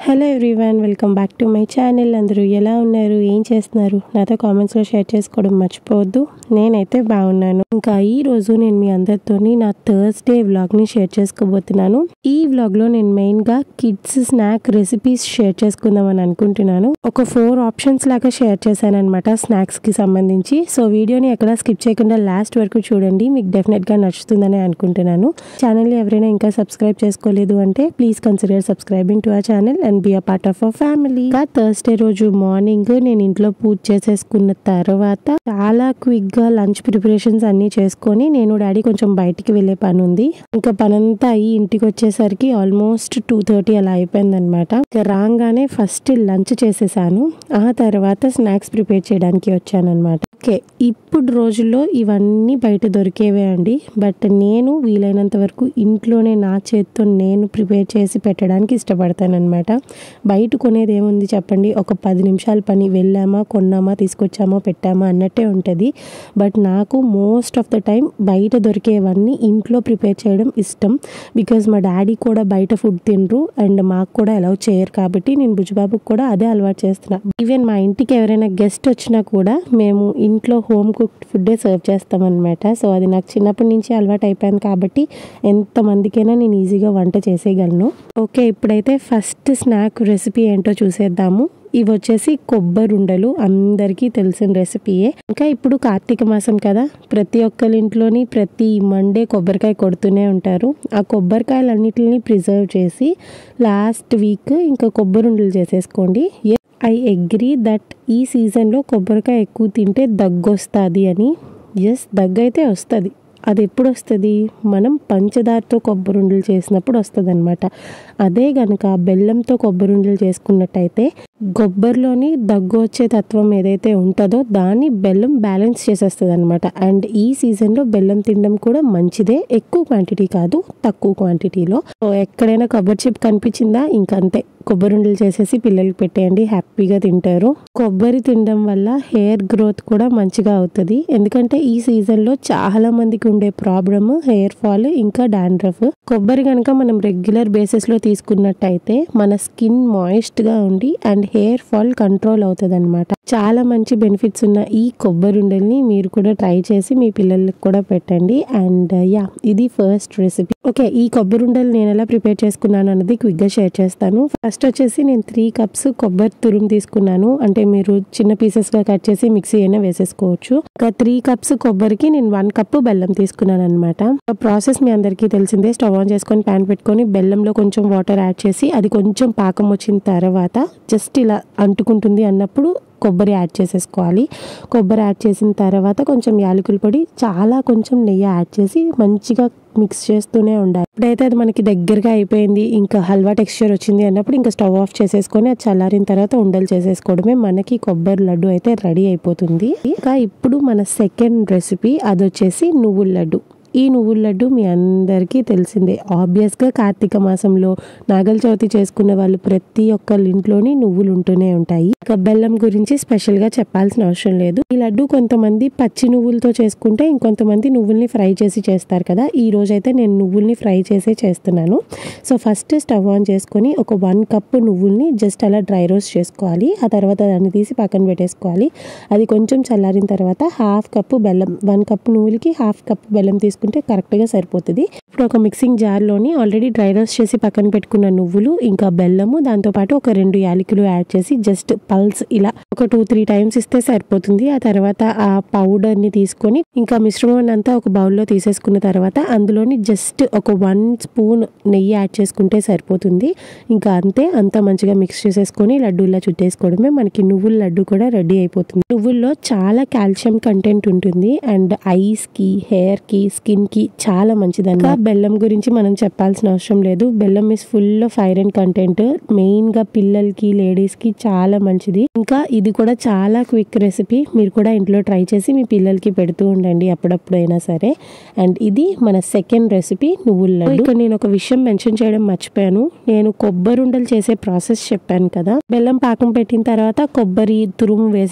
Hello everyone welcome back to my channel అందరూ ఎలా ఉన్నారు ఏం చేస్తున్నారు నాతో కామెంట్స్లో షేర్ చేసుకోవడం మర్చిపోవద్దు నేనైతే బాగున్నాను ఇంకా ఈ రోజు నేను మీ అందరితోని నా థర్స్డే వ్లాగ్ని షేర్ చేసుకోబోతున్నాను ఈ వ్లాగ్లో నేను మెయిన్గా కిడ్స్ స్నాక్ రెసిపీస్ షేర్ చేసుకుందామని అనుకుంటున్నాను ఒక ఫోర్ ఆప్షన్స్ లాగా షేర్ చేశాను అనమాట స్నాక్స్కి సంబంధించి సో వీడియోని ఎక్కడ స్కిప్ చేయకుండా లాస్ట్ వరకు చూడండి మీకు డెఫినెట్గా నచ్చుతుందని అనుకుంటున్నాను ఛానల్ని ఎవరైనా ఇంకా సబ్స్క్రైబ్ చేసుకోలేదు అంటే please consider subscribing to our channel and be a part of our family ఇంకా థర్స్డే రోజు మార్నింగ్ నేను ఇంట్లో పూజ చేసేసుకున్న తర్వాత చాలా క్విక్ గా లంచ్ ప్రిపరేషన్స్ అన్ని చేసుకొని నేను డాడీ కొంచెం బయటికి వెళ్ళే పని ఉంది ఇంకా పనంతా అయ్యి ఇంటికి వచ్చేసరికి ఆల్మోస్ట్ టూ థర్టీ అలా అయిపోయింది అనమాట ఇంకా రాగానే ఫస్ట్ లంచ్ చేసేసాను ఆ తర్వాత స్నాక్స్ ప్రిపేర్ చేయడానికి వచ్చాను అనమాట ఓకే ఇప్పుడు రోజుల్లో ఇవన్నీ బయట దొరికేవే అండి బట్ నేను వీలైనంత వరకు ఇంట్లోనే నా చేత్తో నేను ప్రిపేర్ చేసి పెట్టడానికి ఇష్టపడతాను అనమాట బయట కొనేది ఏముంది చెప్పండి ఒక పది నిమిషాల పని వెళ్ళామా కొన్నామా తీసుకొచ్చామా పెట్టామా అన్నట్టే ఉంటుంది బట్ నాకు మోస్ట్ ఆఫ్ ద టైం బయట దొరికేవన్నీ ఇంట్లో ప్రిపేర్ చేయడం ఇష్టం బికాజ్ మా డాడీ కూడా బయట ఫుడ్ తినరు అండ్ మాకు కూడా అలౌ చేయరు కాబట్టి నేను బుజ్జిబాబుకి కూడా అదే అలవాటు చేస్తున్నా ఈవెన్ మా ఇంటికి ఎవరైనా గెస్ట్ వచ్చినా కూడా మేము ఇంట్లో హోమ్ కుక్డ్ ఫుడ్డే సర్వ్ చేస్తామన్నమాట సో అది నాకు చిన్నప్పటి నుంచి అలవాటు అయిపోయింది కాబట్టి ఎంతమందికైనా నేను ఈజీగా వంట చేసేయగలను ఓకే ఇప్పుడైతే ఫస్ట్ స్నాక్ రెసిపీ ఏంటో చూసేద్దాము ఇవి వచ్చేసి కొబ్బరి ఉండలు అందరికీ తెలిసిన రెసిపీయే ఇంకా ఇప్పుడు కార్తీక మాసం కదా ప్రతి ఒక్కరి ఇంట్లోని ప్రతి మండే కొబ్బరికాయ కొడుతూనే ఉంటారు ఆ కొబ్బరికాయలన్నిటిని ప్రిజర్వ్ చేసి లాస్ట్ వీక్ ఇంకా కొబ్బరి ఉండలు చేసేసుకోండి ఐ అగ్రీ దట్ ఈ సీజన్లో కొబ్బరికాయ ఎక్కువ తింటే దగ్గు వస్తుంది అని ఎస్ దగ్గు అయితే వస్తుంది అది ఎప్పుడు వస్తుంది మనం పంచదారతో కొబ్బరి ఉండలు చేసినప్పుడు వస్తుంది అనమాట అదే కనుక బెల్లంతో కొబ్బరి ఉండలు చేసుకున్నట్టయితే కొబ్బరిలోని దగ్గు వచ్చే తత్వం ఏదైతే ఉంటుందో దాన్ని బెల్లం బ్యాలెన్స్ చేసేస్తుంది అనమాట అండ్ ఈ సీజన్లో బెల్లం తినడం కూడా మంచిదే ఎక్కువ క్వాంటిటీ కాదు తక్కువ క్వాంటిటీలో సో ఎక్కడైనా కొబ్బరి చిప్ కనిపించిందా ఇంకంతే కొబ్బరి ఉండలు చేసేసి పిల్లలకి పెట్టేయండి హ్యాపీగా తింటారు కొబ్బరి తినడం వల్ల హెయిర్ గ్రోత్ కూడా మంచిగా అవుతుంది ఎందుకంటే ఈ సీజన్లో చాలా మందికి ఉండే ప్రాబ్లమ్ హెయిర్ ఫాల్ ఇంకా డాండ్రఫ్ కొబ్బరి కనుక మనం రెగ్యులర్ బేసిస్లో తీసుకున్నట్టయితే మన స్కిన్ మాయిస్ట్గా ఉండి అండ్ హెయిర్ ఫాల్ కంట్రోల్ అవుతుంది అనమాట చాలా మంచి బెనిఫిట్స్ ఉన్న ఈ కొబ్బరి ఉండల్ని మీరు కూడా ట్రై చేసి మీ పిల్లలకి కూడా పెట్టండి అండ్ యా ఇది ఫస్ట్ రెసిపీ ఓకే ఈ కొబ్బరి ఉండలు నేను ఎలా ప్రిపేర్ చేసుకున్నాను అన్నది క్విక్గా షేర్ చేస్తాను ఫస్ట్ వచ్చేసి నేను త్రీ కప్స్ కొబ్బరి తురుము తీసుకున్నాను అంటే మీరు చిన్న పీసెస్గా కట్ చేసి మిక్సీ అయినా వేసేసుకోవచ్చు ఒక త్రీ కప్స్ కొబ్బరికి నేను వన్ కప్ బెల్లం తీసుకున్నాను అనమాట ప్రాసెస్ మీ అందరికీ తెలిసిందే స్టవ్ ఆన్ చేసుకొని ప్యాన్ పెట్టుకొని బెల్లంలో కొంచెం వాటర్ యాడ్ చేసి అది కొంచెం పాకం వచ్చిన తర్వాత జస్ట్ ఇలా అంటుకుంటుంది అన్నప్పుడు కొబ్బరి యాడ్ చేసేసుకోవాలి కొబ్బరి యాడ్ చేసిన తర్వాత కొంచెం యాలకుల పొడి చాలా కొంచెం నెయ్యి యాడ్ చేసి మంచిగా మిక్స్ చేస్తూనే ఉండాలి ఇప్పుడైతే అది మనకి దగ్గరగా అయిపోయింది ఇంకా హల్వా టెక్స్చర్ వచ్చింది అన్నప్పుడు ఇంకా స్టవ్ ఆఫ్ చేసేసుకొని అది చల్లారిన తర్వాత ఉండలు చేసేసుకోవడమే మనకి కొబ్బరి లడ్డు అయితే రెడీ అయిపోతుంది ఇంకా ఇప్పుడు మన సెకండ్ రెసిపీ అది వచ్చేసి నువ్వుల లడ్డు ఈ నువ్వుల లడ్డు మీ అందరికీ తెలిసిందే ఆబ్వియస్గా కార్తీక మాసంలో నాగల చవితి చేసుకునే వాళ్ళు ప్రతి ఒక్కళ్ళ ఇంట్లోని నువ్వులు ఉంటూనే ఉంటాయి ఇక బెల్లం గురించి స్పెషల్గా చెప్పాల్సిన అవసరం లేదు ఈ లడ్డు కొంతమంది పచ్చి నువ్వులతో చేసుకుంటే ఇంకొంతమంది నువ్వుల్ని ఫ్రై చేసి చేస్తారు కదా ఈ రోజైతే నేను నువ్వుల్ని ఫ్రై చేసే చేస్తున్నాను సో ఫస్ట్ స్టవ్ ఆన్ చేసుకొని ఒక వన్ కప్ నువ్వుల్ని జస్ట్ అలా డ్రై రోస్ట్ చేసుకోవాలి ఆ తర్వాత దాన్ని తీసి పక్కన పెట్టేసుకోవాలి అది కొంచెం చల్లారిన తర్వాత హాఫ్ కప్పు బెల్లం వన్ కప్ నువ్వులకి హాఫ్ కప్ బెల్లం తీసుకుంటే కరెక్ట్గా సరిపోతుంది ఇప్పుడు ఒక మిక్సింగ్ జార్లోని ఆల్రెడీ డ్రై రోస్ట్ చేసి పక్కన పెట్టుకున్న నువ్వులు ఇంకా బెల్లము దాంతోపాటు ఒక రెండు యాలకులు యాడ్ చేసి జస్ట్ పల్స్ ఇలా ఒక టూ త్రీ టైమ్స్ ఇస్తే సరిపోతుంది ఆ తర్వాత ఆ పౌడర్ని తీసుకొని ఇంకా మిశ్రమం అంతా ఒక బౌల్లో తీసేసుకున్న తర్వాత అందులోని జస్ట్ ఒక వన్ స్పూన్ నెయ్యి యాడ్ చేసుకుంటే సరిపోతుంది ఇంకా అంతే అంతా మంచిగా మిక్స్ చేసేసుకొని లడ్డూలా చుట్టేసుకోవడమే మనకి నువ్వుల లడ్డు కూడా రెడీ అయిపోతుంది నువ్వుల్లో చాలా కాల్షియం కంటెంట్ ఉంటుంది అండ్ ఐస్కి హెయిర్కి స్కిన్కి చాలా మంచిదన్నమాట బెల్లం గురించి మనం చెప్పాల్సిన అవసరం లేదు బెల్లం is full of iron content మెయిన్గా పిల్లలకి లేడీస్కి చాలా మంచిది ఇంకా ఇది కూడా చాలా క్విక్ రెసిపీ మీరు కూడా ఇంట్లో ట్రై చేసి మీ పిల్లలకి పెడుతూ ఉండండి అప్పుడప్పుడు అయినా సరే అండ్ ఇది మన సెకండ్ రెసిపీ నువ్వుల లడ్డు ఇక్కడ నేను ఒక విషయం మెన్షన్ చేయడం మర్చిపోయాను నేను కొబ్బరి ఉండలు చేసే ప్రాసెస్ చెప్పాను కదా బెల్లం పాకం పెట్టిన తర్వాత కొబ్బరి తురుము వేసేసుకున్న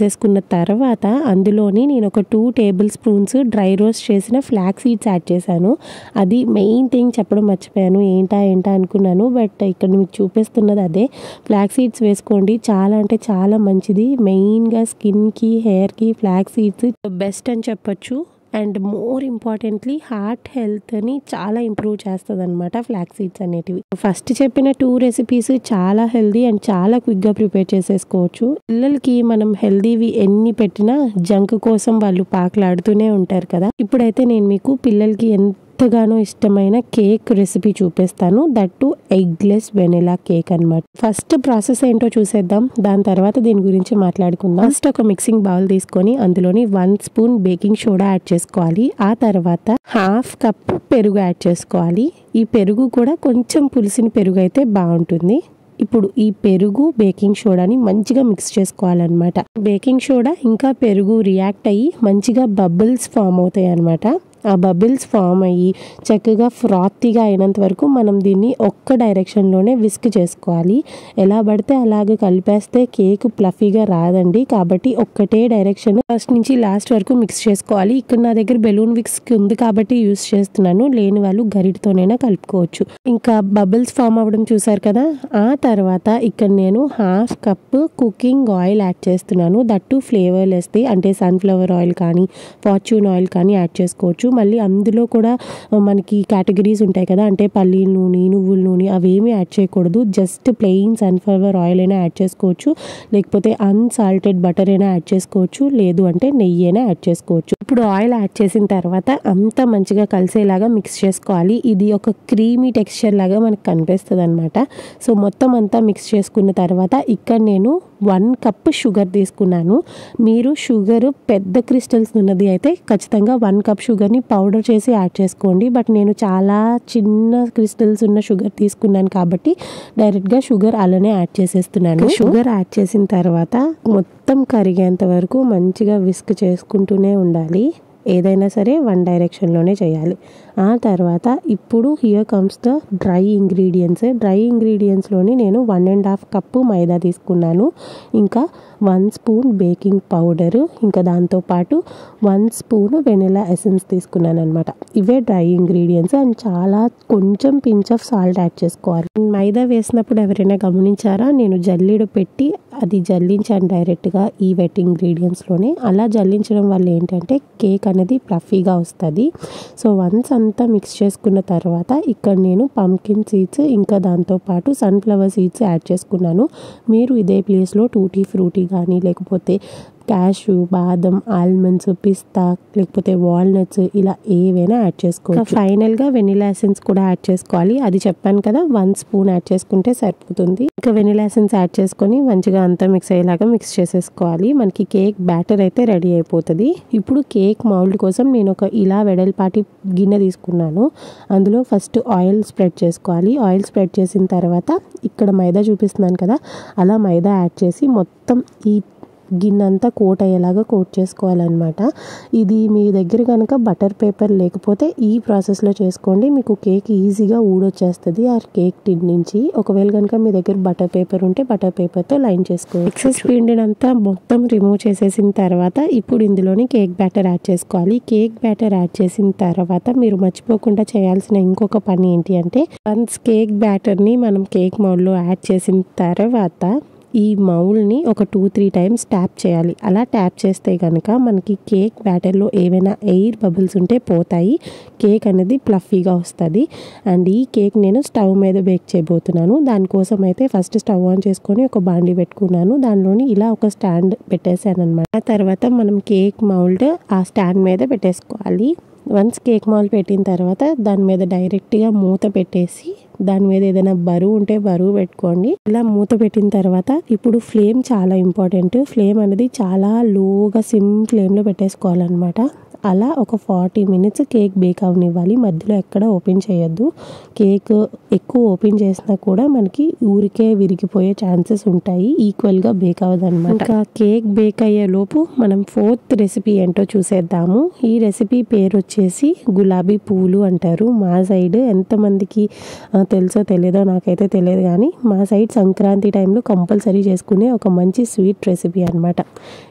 తర్వాత అందులోని నేను ఒక two tablespoons dry roast చేసిన ఫ్లాక్ సీడ్స్ యాడ్ చేశాను అది మెయిన్ థింగ్ చెప్పడం మర్చిపోయాను ఏంటా ఏంటా అనుకున్నాను బట్ ఇక్కడ మీకు చూపిస్తున్నది అదే ఫ్లాక్ సీడ్స్ వేసుకోండి చాలా అంటే చాలా మంచిది మెయిన్గా స్కిన్కి హెయిర్కి ఫ్లాక్ సీడ్స్ బెస్ట్ అని చెప్పొచ్చు అండ్ మోర్ ఇంపార్టెంట్లీ హార్ట్ హెల్త్ని చాలా ఇంప్రూవ్ చేస్తుంది అనమాట ఫ్లాక్ సీడ్స్ అనేటివి ఫస్ట్ చెప్పిన టూ రెసిపీస్ చాలా హెల్దీ అండ్ చాలా క్విక్గా ప్రిపేర్ చేసేసుకోవచ్చు పిల్లలకి మనం హెల్దీవి ఎన్ని పెట్టినా జంక్ కోసం వాళ్ళు పాకలాడుతూనే ఉంటారు కదా ఇప్పుడైతే నేను మీకు పిల్లలకి ఎంత ఎంతగానో ఇష్టమైన కేక్ రెసిపీ చూపిస్తాను that too eggless vanilla cake అనమాట ఫస్ట్ ప్రాసెస్ ఏంటో చూసేద్దాం దాని తర్వాత దీని గురించి మాట్లాడుకుందాం ఫస్ట్ ఒక మిక్సింగ్ బౌల్ తీసుకొని అందులోని one spoon baking soda add చేసుకోవాలి ఆ తర్వాత హాఫ్ కప్ పెరుగు యాడ్ చేసుకోవాలి ఈ పెరుగు కూడా కొంచెం పులిసిన పెరుగు అయితే బాగుంటుంది ఇప్పుడు ఈ పెరుగు బేకింగ్ సోడాని మంచిగా మిక్స్ చేసుకోవాలన్నమాట బేకింగ్ సోడా ఇంకా పెరుగు రియాక్ట్ అయ్యి మంచిగా బబుల్స్ ఫామ్ అవుతాయి అన్నమాట ఆ బబుల్స్ ఫామ్ అయ్యి చక్కగా ఫ్రాతీగా అయినంత వరకు మనం దీన్ని ఒక్క డైరెక్షన్లోనే విస్క్ చేసుకోవాలి ఎలా పడితే అలాగే కలిపేస్తే కేక్ ప్లఫీగా రాదండి కాబట్టి ఒక్కటే డైరెక్షన్ ఫస్ట్ నుంచి లాస్ట్ వరకు మిక్స్ చేసుకోవాలి ఇక్కడ నా దగ్గర బెలూన్ విక్స్ ఉంది కాబట్టి యూస్ చేస్తున్నాను లేని వాళ్ళు గరిటతోనైనా కలుపుకోవచ్చు ఇంకా బబుల్స్ ఫామ్ అవ్వడం చూసారు కదా ఆ తర్వాత ఇక్కడ నేను half cup cooking oil add చేస్తున్నాను దట్టు ఫ్లేవర్లెస్ది అంటే సన్ఫ్లవర్ ఆయిల్ కానీ ఫార్చ్యూన్ ఆయిల్ కానీ యాడ్ చేసుకోవచ్చు మళ్ళీ అందులో కూడా మనకి కేటగిరీస్ ఉంటాయి కదా అంటే పల్లీల నూనె నువ్వుల నూనె అవేమీ యాడ్ చేయకూడదు జస్ట్ ప్లెయిన్ సన్ఫ్లవర్ ఆయిల్ అయినా యాడ్ చేసుకోవచ్చు లేకపోతే అన్సాల్టెడ్ బటర్ అయినా యాడ్ చేసుకోవచ్చు లేదు అంటే నెయ్యి అయినా యాడ్ చేసుకోవచ్చు ఇప్పుడు ఆయిల్ యాడ్ చేసిన తర్వాత అంతా మంచిగా కలిసేలాగా మిక్స్ చేసుకోవాలి ఇది ఒక క్రీమీ టెక్స్చర్ లాగా మనకు కనిపిస్తుంది అనమాట సో మొత్తం అంతా మిక్స్ చేసుకున్న తర్వాత ఇక్కడ నేను వన్ కప్ షుగర్ తీసుకున్నాను మీరు షుగర్ పెద్ద క్రిస్టల్స్ ఉన్నది అయితే ఖచ్చితంగా వన్ కప్ షుగర్ని పౌడర్ చేసి యాడ్ చేసుకోండి బట్ నేను చాలా చిన్న క్రిస్టల్స్ ఉన్న షుగర్ తీసుకున్నాను కాబట్టి డైరెక్ట్గా షుగర్ అలానే యాడ్ చేసేస్తున్నాను షుగర్ యాడ్ చేసిన తర్వాత మొత్తం కరిగేంత వరకు మంచిగా విస్క్ చేసుకుంటూనే ఉండాలి ఏదైనా సరే వన్ డైరెక్షన్లోనే చేయాలి ఆ తర్వాత ఇప్పుడు here comes the dry ingredients dry ఇంగ్రీడియంట్స్లోని నేను వన్ అండ్ హాఫ్ కప్పు మైదా తీసుకున్నాను ఇంకా వన్ స్పూన్ బేకింగ్ పౌడరు ఇంకా దాంతోపాటు వన్ స్పూన్ వెనిలా ఎసెన్స్ తీసుకున్నాను అనమాట ఇవే డ్రై ఇంగ్రీడియంట్స్ అండ్ చాలా కొంచెం పించ్ ఆఫ్ సాల్ట్ యాడ్ చేసుకోవాలి మైదా వేసినప్పుడు ఎవరైనా గమనించారా నేను జల్లిడు పెట్టి అది జల్లించాను డైరెక్ట్గా ఈ వెట్ ఇంగ్రీడియంట్స్లోనే అలా జల్లించడం వల్ల ఏంటంటే కేక్ అనేది ఫ్లఫీగా వస్తుంది సో వన్స్ అంతా మిక్స్ చేసుకున్న తర్వాత ఇక్కడ నేను పంకిన్ సీడ్స్ ఇంకా దాంతోపాటు సన్ఫ్లవర్ సీడ్స్ యాడ్ చేసుకున్నాను మీరు ఇదే ప్లేస్లో టూటీ ఫ్రూటీ కానీ లేకపోతే క్యాషు బాదం ఆల్మండ్స్ పిస్తా లేకపోతే వాల్నట్స్ ఇలా ఏవైనా యాడ్ చేసుకోవచ్చు ఫైనల్గా వెనిలా ఎసెన్స్ కూడా యాడ్ చేసుకోవాలి అది చెప్పాను కదా వన్ స్పూన్ యాడ్ చేసుకుంటే సరిపోతుంది ఇంకా వెనిలా ఎసెన్స్ యాడ్ చేసుకొని మంచిగా అంతా మిక్స్ అయ్యేలాగా మిక్స్ చేసేసుకోవాలి మనకి కేక్ బ్యాటర్ అయితే రెడీ అయిపోతుంది ఇప్పుడు కేక్ మౌల్డ్ కోసం నేను ఒక ఇలా వెడల్పాటి గిన్నె తీసుకున్నాను అందులో ఫస్ట్ ఆయిల్ స్ప్రెడ్ చేసుకోవాలి ఆయిల్ స్ప్రెడ్ చేసిన తర్వాత ఇక్కడ మైదా చూపిస్తున్నాను కదా అలా మైదా యాడ్ చేసి మొత్తం ఈ గిన్నెంతా కోట్ అయ్యేలాగా కోట్ చేసుకోవాలన్నమాట ఇది మీ దగ్గర కనుక బటర్ పేపర్ లేకపోతే ఈ ప్రాసెస్లో చేసుకోండి మీకు కేక్ ఈజీగా ఊడొచ్చేస్తుంది ఆ కేక్ టిన్ నుంచి ఒకవేళ కనుక మీ దగ్గర బటర్ పేపర్ ఉంటే బటర్ పేపర్తో లైన్ చేసుకోవచ్చు ఎక్సెస్ పిండినంతా మొత్తం రిమూవ్ చేసేసిన తర్వాత ఇప్పుడు ఇందులోని కేక్ బ్యాటర్ యాడ్ చేసుకోవాలి కేక్ బ్యాటర్ యాడ్ చేసిన తర్వాత మీరు మర్చిపోకుండా చేయాల్సిన ఇంకొక పని ఏంటి అంటే వన్స్ కేక్ బ్యాటర్ని మనం కేక్ మౌల్లో యాడ్ చేసిన తర్వాత ఈ మౌల్ని ఒక టూ త్రీ టైమ్స్ ట్యాప్ చేయాలి అలా ట్యాప్ చేస్తే కనుక మనకి కేక్ బ్యాటర్లో ఏవైనా ఎయిర్ బబుల్స్ ఉంటే పోతాయి కేక్ అనేది ప్లఫీగా వస్తుంది అండ్ ఈ కేక్ నేను స్టవ్ మీద బేక్ చేయబోతున్నాను దానికోసం అయితే ఫస్ట్ స్టవ్ ఆన్ చేసుకొని ఒక బాండి పెట్టుకున్నాను దానిలోని ఇలా ఒక స్టాండ్ పెట్టేశాను అనమాట ఆ తర్వాత మనం కేక్ మౌల్డ్ ఆ స్టాండ్ మీద పెట్టేసుకోవాలి వన్స్ కేక్ మాల్ పెట్టిన తర్వాత దాని మీద డైరెక్ట్గా మూత పెట్టేసి దాని మీద ఏదైనా బరువు ఉంటే బరువు పెట్టుకోండి ఇలా మూత పెట్టిన తర్వాత ఇప్పుడు ఫ్లేమ్ చాలా ఇంపార్టెంట్ ఫ్లేమ్ అనేది చాలా లోగా సిమ్ ఫ్లేమ్లో పెట్టేసుకోవాలన్నమాట అలా ఒక ఫార్టీ మినిట్స్ కేక్ బేక్ అవనివ్వాలి మధ్యలో ఎక్కడ ఓపెన్ చేయొద్దు కేక్ ఎక్కువ ఓపెన్ చేసినా కూడా మనకి ఊరికే విరిగిపోయే ఛాన్సెస్ ఉంటాయి ఈక్వల్గా బేక్ అవ్వదన్నమాట ఇంకా కేక్ బేక్ అయ్యే లోపు మనం ఫోర్త్ రెసిపీ ఏంటో చూసేద్దాము ఈ రెసిపీ పేరు వచ్చేసి గులాబీ పూలు అంటారు మా సైడ్ ఎంతమందికి ఆ, తెలుసో తెలియదో నాకైతే తెలియదు కానీ మా సైడ్ సంక్రాంతి టైంలో కంపల్సరీ చేసుకునే ఒక మంచి స్వీట్ రెసిపీ అనమాట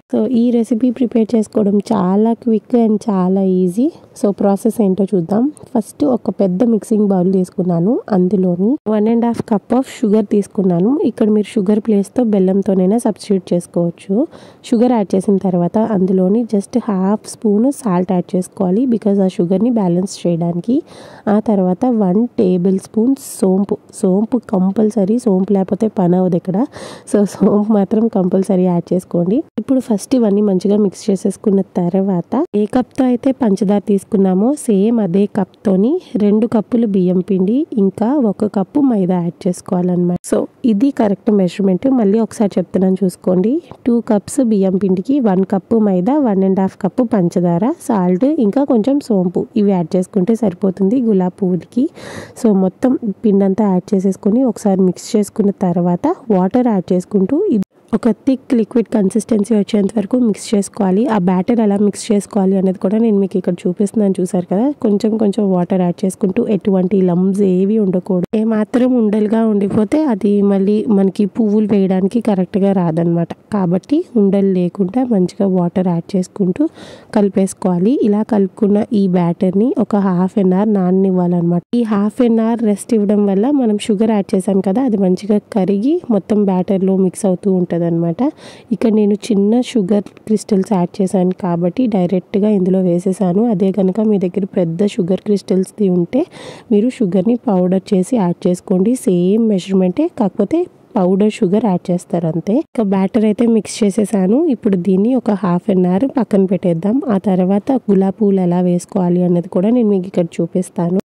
సో ఈ రెసిపీ ప్రిపేర్ చేసుకోవడం చాలా క్విక్ అండ్ చాలా ఈజీ సో ప్రాసెస్ ఏంటో చూద్దాం ఫస్ట్ ఒక పెద్ద మిక్సింగ్ బౌల్ తీసుకున్నాను అందులోని one and half cup of sugar తీసుకున్నాను ఇక్కడ మీరు షుగర్ ప్లేస్తో బెల్లంతోనైనా సబ్స్టిట్యూట్ చేసుకోవచ్చు షుగర్ యాడ్ చేసిన తర్వాత అందులోని just half spoon salt add చేసుకోవాలి బికాజ్ ఆ షుగర్ని బ్యాలెన్స్ చేయడానికి ఆ తర్వాత వన్ టేబుల్ స్పూన్ సోంపు సోంపు కంపల్సరీ సోంపు లేకపోతే పని అవ్వదు ఇక్కడ సో సోంపు మాత్రం కంపల్సరీ యాడ్ చేసుకోండి ఇప్పుడు ఫస్ట్ ఇవన్నీ మంచిగా మిక్స్ చేసేసుకున్న తర్వాత ఏ కప్తో అయితే పంచదార తీసుకున్నామో సేమ్ అదే కప్తోని రెండు కప్పులు బియ్యం పిండి ఇంకా ఒక కప్పు మైదా యాడ్ చేసుకోవాలన్నమాట సో ఇది కరెక్ట్ మెజర్మెంట్ మళ్ళీ ఒకసారి చెప్తున్నాను చూసుకోండి టూ కప్స్ బియ్యం పిండికి వన్ కప్పు మైదా వన్ అండ్ హాఫ్ కప్పు పంచదార సాల్ట్ ఇంకా కొంచెం సోంపు ఇవి యాడ్ చేసుకుంటే సరిపోతుంది గులాబ్ పువ్వులకి సో మొత్తం పిండి అంతా యాడ్ చేసేసుకొని ఒకసారి మిక్స్ చేసుకున్న తర్వాత వాటర్ యాడ్ చేసుకుంటూ ఇది ఒక థిక్ లిక్విడ్ కన్సిస్టెన్సీ వచ్చేంత వరకు మిక్స్ చేసుకోవాలి ఆ బ్యాటర్ ఎలా మిక్స్ చేసుకోవాలి అనేది కూడా నేను మీకు ఇక్కడ చూపిస్తున్నాను చూసారు కదా కొంచెం కొంచెం వాటర్ యాడ్ చేసుకుంటూ ఎటువంటి లమ్స్ ఏవి ఉండకూడదు ఏ మాత్రం ఉండలుగా ఉండిపోతే అది మళ్ళీ మనకి పువ్వులు వేయడానికి కరెక్ట్గా రాదనమాట కాబట్టి ఉండలు లేకుండా మంచిగా వాటర్ యాడ్ చేసుకుంటూ కలిపేసుకోవాలి ఇలా కలుపుకున్న ఈ బ్యాటర్ని ఒక హాఫ్ అన్ అవర్ నాననివ్వాలన్నమాట ఈ హాఫ్ అన్ అవర్ రెస్ట్ ఇవ్వడం వల్ల మనం షుగర్ యాడ్ చేసాం కదా అది మంచిగా కరిగి మొత్తం బ్యాటర్లో మిక్స్ అవుతూ ఉంటుంది అనమాట ఇక్కడ నేను చిన్న షుగర్ క్రిస్టల్స్ యాడ్ చేశాను కాబట్టి డైరెక్ట్గా ఇందులో వేసేసాను అదే కనుక మీ దగ్గర పెద్ద షుగర్ క్రిస్టల్స్ది ఉంటే మీరు షుగర్ని పౌడర్ చేసి యాడ్ చేసుకోండి సేమ్ మెజర్మెంటే కాకపోతే పౌడర్ షుగర్ యాడ్ చేస్తారు అంతే ఇక బ్యాటర్ అయితే మిక్స్ చేసేసాను ఇప్పుడు దీన్ని ఒక హాఫ్ అన్ అవర్ పక్కన పెట్టేద్దాం ఆ తర్వాత గులాబీ పూలు ఎలా వేసుకోవాలి అన్నది కూడా నేను మీకు ఇక్కడ చూపిస్తాను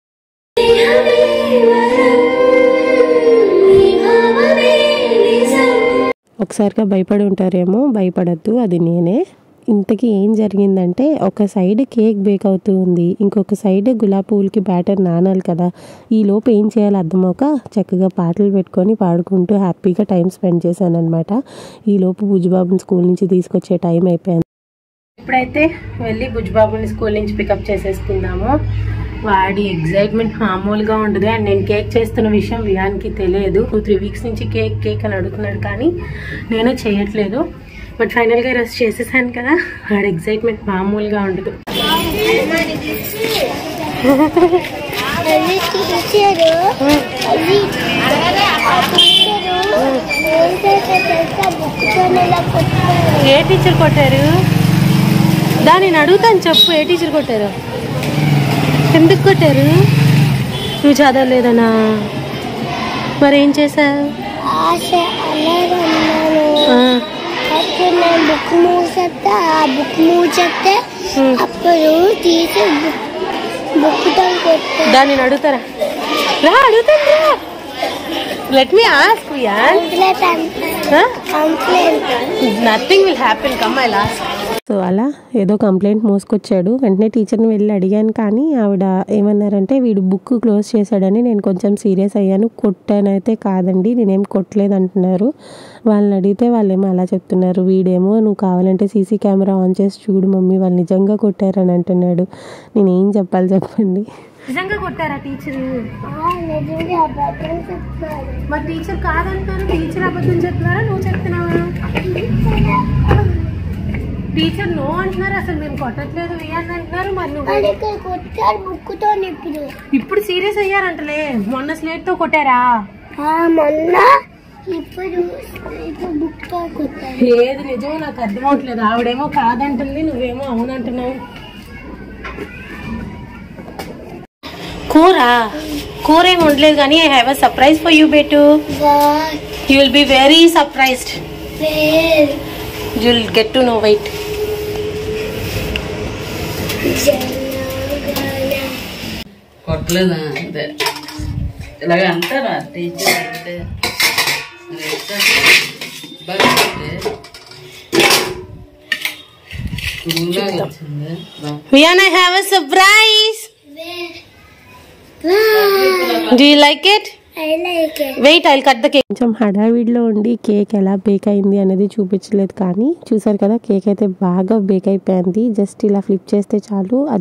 ఒకసారిగా భయపడి ఉంటారేమో భయపడద్దు అది నేనే ఇంతకీ ఏం జరిగిందంటే ఒక సైడ్ కేక్ బేక్ అవుతూ ఉంది ఇంకొక సైడ్ గులాబీ పువ్వులకి బ్యాటర్ నానాలి కదా ఈ లోపు ఏం చేయాలి అర్థమవుక చక్కగా పాటలు పెట్టుకొని పాడుకుంటూ హ్యాపీగా టైం స్పెండ్ చేశాను అనమాట ఈ లోపు బుజ్జిబాబుని స్కూల్ నుంచి తీసుకొచ్చే టైం అయిపోయింది ఇప్పుడైతే వెళ్ళి బుజ్జిబాబుని స్కూల్ నుంచి పికప్ చేసేసుకుందాము వాడి ఎగ్జైట్మెంట్ మామూలుగా ఉండదు అండ్ నేను కేక్ చేస్తున్న విషయం వియానికి తెలియదు టూ త్రీ వీక్స్ నుంచి కేక్ కేక్ అని అడుగుతున్నాడు కానీ నేను చేయట్లేదు బట్ ఫైనల్గా ఈరోజు చేసేసాను కదా వాడి ఎగ్జైట్మెంట్ మామూలుగా ఉండదు అది టీచరు అది ఆ టీచరు ఏం చేస్తే తెలుసా బుక్తోనే ఇలా కొట్టారు ఏ టీచర్ కొట్టారు దా నేను అడుగుతాను చెప్పు ఏ టీచర్ కొట్టారు ఎందుకు కొట్టారు నువ్వు చదవలేదనా మరి ఏం చేసావు ఆశ అలాగన్నాను అప్పుడు నేను బుక్ మూసేస్తే ఆ బుక్ మూసేస్తే అప్పుడు తీసి బుక్తో కొట్టాను దా నేను అడుగుతారా రా అడుగుతాను రా let me ask Viyan complaint అంటే complaint nothing will happen come I last so అలా ఏదో కంప్లైంట్ మోసుకొచ్చాడు వెంటనే టీచర్ని వెళ్ళి అడిగాను కానీ ఆవిడ ఏమన్నారంటే వీడు బుక్ క్లోజ్ చేశాడని నేను కొంచెం సీరియస్ అయ్యాను కొట్టానైతే కాదండి నేనేం కొట్టలేదు అంటున్నారు వాళ్ళని అడిగితే వాళ్ళేమో అలా చెప్తున్నారు వీడేమో నువ్వు కావాలంటే సీసీ కెమెరా ఆన్ చేసి చూడు మమ్మీ వాళ్ళు నిజంగా కొట్టారని అంటున్నాడు నేను ఏం చెప్పాలి చెప్పండి నిజంగా కొట్టారా టీచర్ నిజంగా అబద్ధం చెప్తారు మరి టీచర్ కాదంటారు టీచర్ అబద్ధం చెప్తున్నారా నువ్వు చెప్తున్నావా టీచర్ నో అంటున్నారు అసలు మేము కొట్టట్లేదు వేయాలని అంటున్నారు మరి నువ్వు అది ఇక్కడ కొట్టారు బుక్తో ఇప్పుడు ఇప్పుడు సీరియస్ అయ్యారంటలే మొన్న స్లేట్ తో కొట్టారా ఆ మొన్న ఇప్పుడు ఇప్పుడు బుక్తో కొట్టారు ఏది నిజమో నాకు అర్థం అవట్లేదు ఆవిడేమో కాదంటుంది నువ్వేమో అవునంటున్నావు కూర కూర ఏమి ఉండలేదు కానీ I have a surprise for you bet what you will be very surprised where you will get to know wait జనగణ కొట్టలేదా అంతే ఇలాగ అంటారా టీచర్ అంటే బాగా స్కూల్లాగా వచ్చింది బా. Viyan I have a surprise do you like it I like it wait I cut the cake కొంచెం హడావిడిలో ఉండి కేక్ ఎలా బేక్ అయింది అనేది చూపించలేదు కానీ చూసారు కదా కేక్ అయితే బాగా బేక్ అయిపోయింది జస్ట్ ఇలా ఫ్లిప్ చేస్తే చాలు అది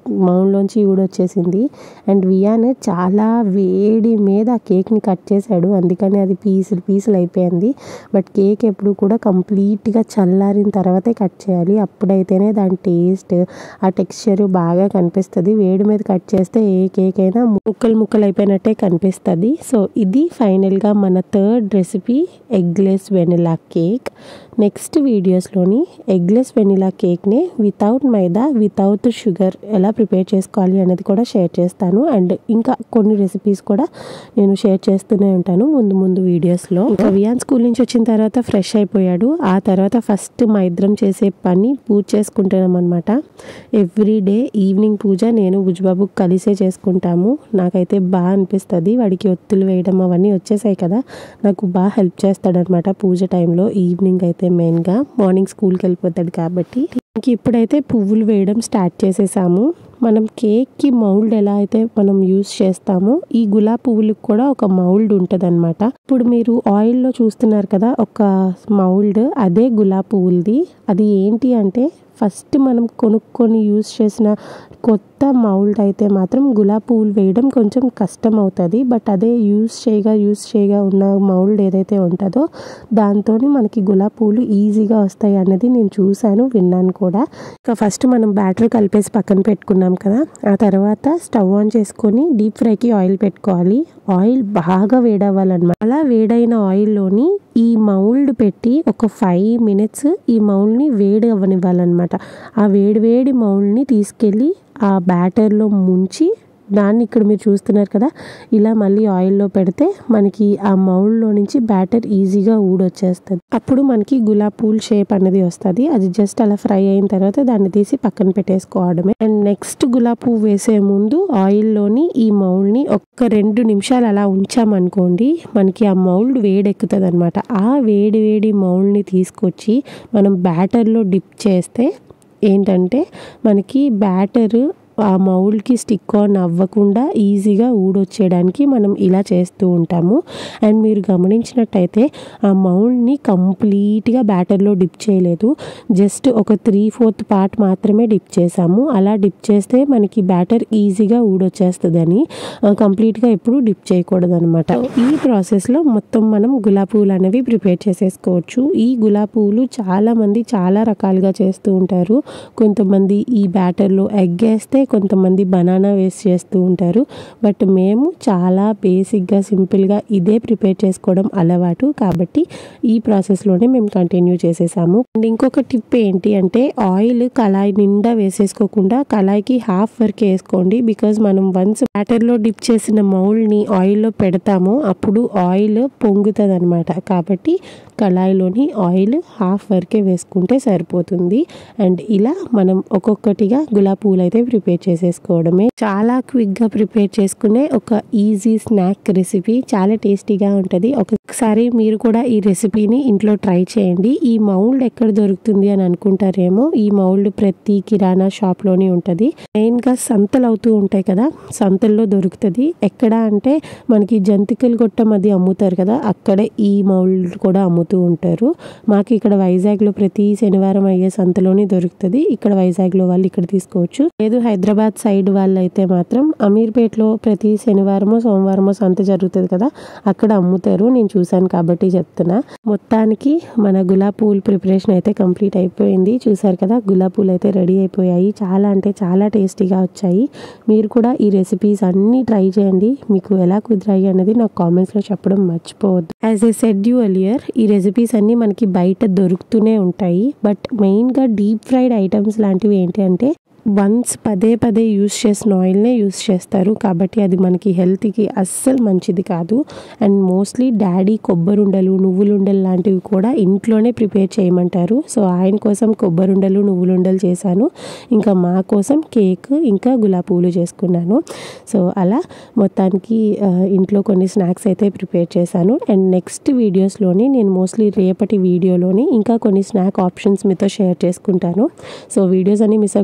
మౌన్లోంచి ఊడొచ్చేసింది అండ్ వియాన్ చాలా వేడి మీద ఆ కేక్ని కట్ చేశాడు అందుకని అది పీసులు పీసులు అయిపోయింది బట్ కేక్ ఎప్పుడు కూడా కంప్లీట్గా చల్లారిన తర్వాతే కట్ చేయాలి అప్పుడైతేనే దాని టేస్ట్ ఆ టెక్స్చర్ బాగా కనిపిస్తుంది వేడి మీద కట్ చేస్తే ఏ కేక్ అయినా ముక్కలు ముక్కలు అయిపోయినట్టే కనిపిస్తుంది సో ఇది ఫైనల్గా మన third recipe eggless vanilla cake next వీడియోస్లోని ఎగ్లెస్ వెనిలా కేక్ని వితౌట్ మైదా వితౌట్ షుగర్ ఎలా ప్రిపేర్ చేసుకోవాలి అనేది కూడా షేర్ చేస్తాను అండ్ ఇంకా కొన్ని రెసిపీస్ కూడా నేను షేర్ చేస్తూనే ఉంటాను ముందు ముందు వీడియోస్లో ఇంకా వియాన్ స్కూల్ నుంచి వచ్చిన తర్వాత ఫ్రెష్ అయిపోయాడు ఆ తర్వాత ఫస్ట్ మా ఇద్దరం చేసే పని పూజ చేసుకుంటున్నాం అనమాట ఎవ్రీ డే ఈవినింగ్ పూజ నేను బుజ్బాబు కలిసే చేసుకుంటాము నాకైతే బాగా అనిపిస్తుంది వాడికి ఒత్తులు వేయడం అవన్నీ వచ్చేసాయి కదా నాకు బాగా హెల్ప్ చేస్తాడనమాట పూజ టైంలో ఈవినింగ్ అయితే మెయిన్గా మార్నింగ్ స్కూల్కి వెళ్ళిపోతాడు కాబట్టి ఇంక ఇప్పుడైతే పువ్వులు వేయడం స్టార్ట్ చేసేసాము మనం కేక్కి మౌల్డ్ ఎలా అయితే మనం యూస్ చేస్తామో ఈ గులాబీ పువ్వులకు కూడా ఒక మౌల్డ్ ఉంటుంది అనమాట ఇప్పుడు మీరు ఆయిల్లో చూస్తున్నారు కదా ఒక మౌల్డ్ అదే గులాబీ పువ్వులది అది ఏంటి అంటే ఫస్ట్ మనం కొనుక్కొని యూస్ చేసిన కొత్త మౌల్డ్ అయితే మాత్రం గులాబీ పువ్వులు వేయడం కొంచెం కష్టం అవుతుంది బట్ అదే యూస్ చేయగా యూస్ చేయగా ఉన్న మౌల్డ్ ఏదైతే ఉంటుందో దాంతో మనకి గులాబీ పువ్వులు ఈజీగా వస్తాయి అన్నది నేను చూశాను విన్నాను కూడా ఇంకా ఫస్ట్ మనం బ్యాటర్ కలిపేసి పక్కన పెట్టుకున్నాం కదా ఆ తర్వాత స్టవ్ ఆన్ చేసుకొని డీప్ ఫ్రైకి ఆయిల్ పెట్టుకోవాలి ఆయిల్ బాగా వేడవ్వాలన్నమాట అలా వేడైన ఆయిల్లోని ఈ మౌల్డ్ పెట్టి ఒక ఫైవ్ మినిట్స్ ఈ మౌల్డ్ని వేడి అవ్వనివ్వాలన్నమాట ఆ వేడి వేడి మౌల్డ్ని తీసుకెళ్ళి ఆ బ్యాటర్లో ముంచి దాన్ని ఇక్కడ మీరు చూస్తున్నారు కదా ఇలా మళ్ళీ ఆయిల్లో పెడితే మనకి ఆ మౌల్డ్లో నుంచి బ్యాటర్ ఈజీగా ఊడొచ్చేస్తుంది అప్పుడు మనకి గులాబ్ పూల్ షేప్ అనేది వస్తుంది అది జస్ట్ అలా ఫ్రై అయిన తర్వాత దాన్ని తీసి పక్కన పెట్టేసుకోవడమే అండ్ నెక్స్ట్ గులాబ్ పువ్వు వేసే ముందు ఆయిల్లోని ఈ మౌల్డ్ని ఒక్క రెండు నిమిషాలు అలా ఉంచామనుకోండి మనకి ఆ మౌల్డ్ వేడెక్కుతుంది అనమాట ఆ వేడి వేడి మౌల్డ్ని తీసుకొచ్చి మనం బ్యాటర్లో డిప్ చేస్తే ఏంటంటే మనకి బ్యాటర్ ఆ మౌల్డ్కి స్టిక్ ఆన్ అవ్వకుండా ఈజీగా ఊడొచ్చేయడానికి మనం ఇలా చేస్తూ ఉంటాము అండ్ మీరు గమనించినట్టయితే ఆ మౌల్డ్ని కంప్లీట్గా బ్యాటర్లో డిప్ చేయలేదు జస్ట్ ఒక త్రీ ఫోర్త్ పార్ట్ మాత్రమే డిప్ చేసాము అలా డిప్ చేస్తే మనకి బ్యాటర్ ఈజీగా ఊడొచ్చేస్తుందని కంప్లీట్గా ఎప్పుడు డిప్ చేయకూడదు అనమాట ఈ ప్రాసెస్లో మొత్తం మనం గులాబీ పువ్వులు అనేవి ప్రిపేర్ చేసేసుకోవచ్చు ఈ గులాబీ పువ్వులు చాలా మంది చాలా రకాలుగా చేస్తూ ఉంటారు కొంతమంది ఈ బ్యాటర్లో ఎగ్ వేస్తే కొంతమంది బనానా వేసి చేస్తూ ఉంటారు బట్ మేము చాలా బేసిక్గా సింపుల్గా ఇదే ప్రిపేర్ చేసుకోవడం అలవాటు కాబట్టి ఈ ప్రాసెస్లోనే మేము కంటిన్యూ చేసేసాము అండ్ ఇంకొక టిప్ ఏంటి అంటే ఆయిల్ కళాయి నిండా వేసేసుకోకుండా కళాయికి హాఫ్ వరకు వేసుకోండి బికాజ్ మనం వన్స్ బ్యాటర్లో డిప్ చేసిన మౌల్డ్ని ఆయిల్లో పెడతామో అప్పుడు ఆయిల్ పొంగుతుంది అనమాట కాబట్టి కళాయిలోని ఆయిల్ హాఫ్ వరకే వేసుకుంటే సరిపోతుంది అండ్ ఇలా మనం ఒక్కొక్కటిగా గులాబీ పూలు అయితే ప్రిపేర్ చేసేసుకోవడమే చాలా క్విక్గా ప్రిపేర్ చేసుకునే ఒక ఈజీ స్నాక్ రెసిపీ చాలా టేస్టీగా ఉంటుంది ఒకసారి మీరు కూడా ఈ రెసిపీని ఇంట్లో ట్రై చేయండి ఈ మౌల్డ్ ఎక్కడ దొరుకుతుంది అని అనుకుంటారేమో ఈ మౌల్డ్ ప్రతి కిరాణా షాప్లోనే ఉంటుంది మెయిన్గా సంతలు అవుతూ ఉంటాయి కదా సంతల్లో దొరుకుతుంది ఎక్కడ అంటే మనకి జంతికలు గొట్టం అది అమ్ముతారు కదా అక్కడే ఈ మౌల్డ్ కూడా అమ్ముతూ ఉంటారు మాకు ఇక్కడ వైజాగ్లో ప్రతి శనివారం అయ్యే సంతలోనే దొరుకుతుంది ఇక్కడ వైజాగ్లో వాళ్ళు ఇక్కడ తీసుకోవచ్చు లేదు హైదరాబాద్ సైడ్ వాళ్ళు అయితే మాత్రం అమీర్పేట్లో ప్రతి శనివారమో సోమవారమో సంత జరుగుతుంది కదా అక్కడ అమ్ముతారు నేను చూశాను కాబట్టి చెప్తున్నా మొత్తానికి మన గులాబీ పూల్ ప్రిపరేషన్ అయితే కంప్లీట్ అయిపోయింది చూసారు కదా గులాబీ పూలు అయితే రెడీ అయిపోయాయి చాలా అంటే చాలా టేస్టీగా వచ్చాయి మీరు కూడా ఈ రెసిపీస్ అన్నీ ట్రై చేయండి మీకు ఎలా కుదిరాయి అనేది నాకు కామెంట్స్లో చెప్పడం మర్చిపోవద్దు as I said you earlier ఈ రెసిపీస్ అన్నీ మనకి బయట దొరుకుతూనే ఉంటాయి బట్ మెయిన్గా డీప్ ఫ్రైడ్ ఐటమ్స్ లాంటివి ఏంటి అంటే వన్స్ పదే పదే యూస్ చేసిన ఆయిల్నే యూస్ చేస్తారు కాబట్టి అది మనకి హెల్త్కి అస్సలు మంచిది కాదు అండ్ మోస్ట్లీ డాడీ కొబ్బరుండలు నువ్వులుండలు లాంటివి కూడా ఇంట్లోనే ప్రిపేర్ చేయమంటారు సో ఆయన కోసం కొబ్బరుండలు నువ్వులుండలు చేశాను ఇంకా మా కోసం కేక్ ఇంకా గులాబీ పూలు చేసుకున్నాను సో అలా మొత్తానికి ఆ, ఇంట్లో కొన్ని స్నాక్స్ అయితే ప్రిపేర్ చేశాను అండ్ నెక్స్ట్ వీడియోస్లోని నేను మోస్ట్లీ రేపటి వీడియోలోని ఇంకా కొన్ని స్నాక్ ఆప్షన్స్ మీతో షేర్ చేసుకుంటాను సో వీడియోస్ అన్ని మిస్ అవ్వకుండా ఉండాలి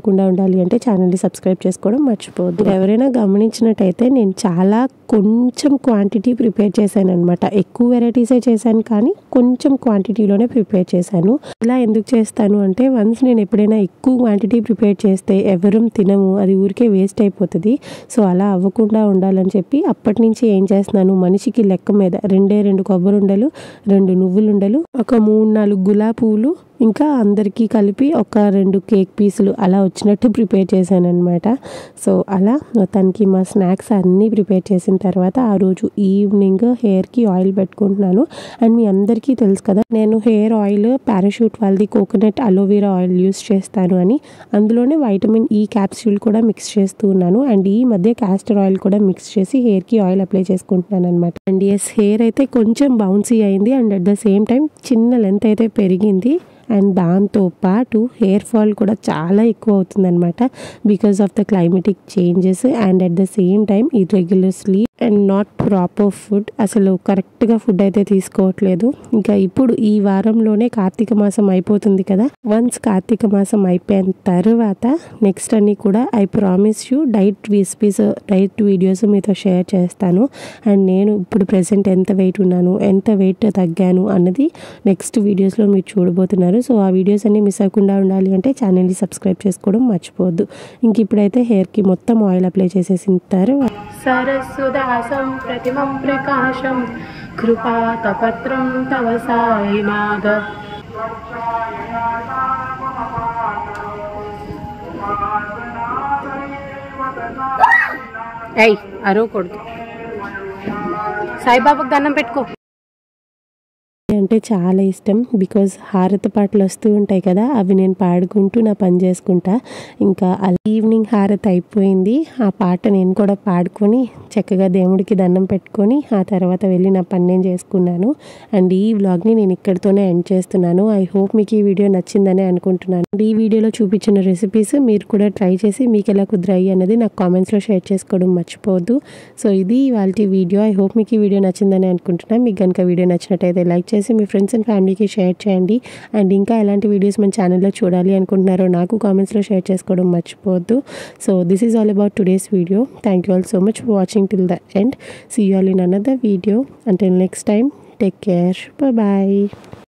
ఉండాలి అంటే ఛానల్ని సబ్స్క్రైబ్ చేసుకోవడం మర్చిపోవద్దు ఎవరైనా గమనించినట్టయితే నేను చాలా కొంచెం క్వాంటిటీ ప్రిపేర్ చేశాను అనమాట ఎక్కువ వెరైటీసే చేశాను కానీ కొంచెం క్వాంటిటీలోనే ప్రిపేర్ చేశాను ఇలా ఎందుకు చేస్తాను అంటే వన్స్ నేను ఎప్పుడైనా ఎక్కువ క్వాంటిటీ ప్రిపేర్ చేస్తే ఎవరం తినము అది ఊరికే వేస్ట్ అయిపోతుంది సో అలా అవ్వకుండా ఉండాలని చెప్పి అప్పటి నుంచి ఏం చేస్తున్నాను మనిషికి లెక్క మీద రెండే రెండు కొబ్బరి ఉండలు రెండు నువ్వులు ఉండలు ఒక మూడు నాలుగు గులాబీ పువ్వులు ఇంకా అందరికీ కలిపి ఒక రెండు కేక్ పీసులు అలా వచ్చినట్టు ప్రిపేర్ చేశాను అనమాట సో అలా మొత్తానికి మా స్నాక్స్ అన్నీ ప్రిపేర్ చేసిన తర్వాత ఆ రోజు ఈవినింగ్ హెయిర్కి ఆయిల్ పెట్టుకుంటున్నాను అండ్ మీ అందరికీ తెలుసు కదా నేను హెయిర్ ఆయిల్ పారాషూట్ వాళ్ళది కోకోనట్ అలోవెరా ఆయిల్ యూస్ చేస్తాను అని అందులోనే వైటమిన్ ఈ క్యాప్సూల్ కూడా మిక్స్ చేస్తూ ఉన్నాను అండ్ ఈ మధ్య క్యాస్టర్ ఆయిల్ కూడా మిక్స్ చేసి హెయిర్కి ఆయిల్ అప్లై చేసుకుంటున్నాను అనమాట అండ్ ఎస్ హెయిర్ అయితే కొంచెం బౌన్సీ అయింది and at the same time చిన్న లెంత్ అయితే పెరిగింది అండ్ దాంతో పాటు హెయిర్ ఫాల్ కూడా చాలా ఎక్కువ అవుతుందన్నమాట because of the climatic changes and at the same time irregular sleep and not proper food అసలు కరెక్ట్గా ఫుడ్ అయితే తీసుకోవట్లేదు ఇంకా ఇప్పుడు ఈ వారంలోనే కార్తీక మాసం అయిపోతుంది కదా వన్స్ కార్తీక మాసం అయిపోయిన తర్వాత నెక్స్ట్ అన్ని కూడా I promise you diet recipes diet videos మీతో షేర్ చేస్తాను అండ్ నేను ఇప్పుడు ప్రెసెంట్ ఎంత వెయిట్ ఉన్నాను ఎంత వెయిట్ తగ్గాను అన్నది నెక్స్ట్ వీడియోస్లో మీరు చూడబోతున్నారు సో ఆ వీడియోస్ అన్ని మిస్ అవ్వకుండా ఉండాలి అంటే ఛానల్ని సబ్స్క్రైబ్ చేసుకోవడం మర్చిపోవద్దు ఇంక ఇప్పుడైతే హెయిర్కి మొత్తం ఆయిల్ అప్లై చేసేసిన తర్వాత सरस्वदासं प्रतिमं प्रकाशं कृपातपत्रं तव सायिनाथ ఏయ్ అరవకూడదు సాయిబాబాకు దండం పెట్టుకో అంటే చాలా ఇష్టం బికాజ్ హారత పాటలు వస్తూ ఉంటాయి కదా అవి నేను పాడుకుంటూ నా పని చేసుకుంటా ఇంకా అలా ఈవినింగ్ హారత అయిపోయింది ఆ పాట నేను కూడా పాడుకొని చక్కగా దేవుడికి దండం పెట్టుకొని ఆ తర్వాత వెళ్ళి నా పని నేను చేసుకున్నాను అండ్ ఈ వ్లాగ్ని నేను ఇక్కడితోనే ఎండ్ చేస్తున్నాను ఐ హోప్ మీకు ఈ వీడియో నచ్చిందని అనుకుంటున్నాను అండ్ ఈ వీడియోలో చూపించిన రెసిపీస్ మీరు కూడా ట్రై చేసి మీకు ఎలా కుదిరాయి అన్నది నాకు కామెంట్స్లో షేర్ చేసుకోవడం మర్చిపోవద్దు సో ఇది వాళ్ళ వీడియో ఐ హోప్ మీకు ఈ వీడియో నచ్చిందని అనుకుంటున్నాను మీకు కనుక వీడియో నచ్చినట్టయితే లైక్ చేసి మీ ఫ్రెండ్స్ అండ్ ఫ్యామిలీకి షేర్ చేయండి అండ్ ఇంకా ఎలాంటి వీడియోస్ మన ఛానల్లో చూడాలి అనుకుంటున్నారో నాకు కామెంట్స్లో షేర్ చేసుకోవడం మర్చిపోవద్దు so this is all about today's video thank you all so much for watching till the end see you all in another video until next time take care bye